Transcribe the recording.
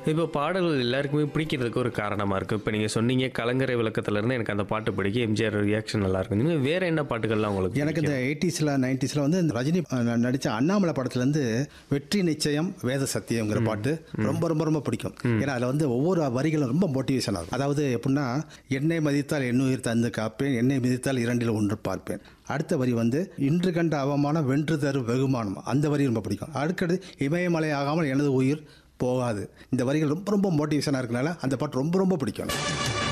இப்போ பாடல்கள் எல்லாருக்குமே பிடிக்கிறதுக்கு ஒரு காரணமாக இருக்குது இப்போ நீங்கள் சொன்னீங்க கலங்கரை விளக்கத்துலேருந்து எனக்கு அந்த பாட்டு பிடிக்கும் எம்ஜிஆர் ரியாக்ஷன் நல்லா இருக்கும் நீங்கள் வேறு என்ன பாட்டுகள்லாம் உங்களுக்கு எனக்கு இந்த எயிட்டிஸில் நைன்டிஸில் வந்து இந்த ரஜினி அஹ், நடிச்ச அண்ணாமலை படத்துலேருந்து வெற்றி நிச்சயம் வேத சத்தியம்ங்கிற பாட்டு ரொம்ப ரொம்ப ரொம்ப பிடிக்கும் ஏன்னா அதில் வந்து ஒவ்வொரு வரிகளும் ரொம்ப மோட்டிவேஷன் ஆகும் அதாவது எப்படின்னா என்னை மதித்தால் எண்ணுயிர் தந்து காப்பேன் என்னை மிதித்தால் இரண்டில் ஒன்று பார்ப்பேன் அடுத்த வரி வந்து இன்று கண்ட அவமானம் வென்று தரும் வெகுமானம் அந்த வரி ரொம்ப பிடிக்கும் அடுத்தது இமயமலை ஆகாமல் எனது உயிர் போகாது இந்த வரிகள் ரொம்ப ரொம்ப மோட்டிவேஷனாக இருக்கனால அந்த பாட்டு ரொம்ப ரொம்ப பிடிக்கும் எனக்கு.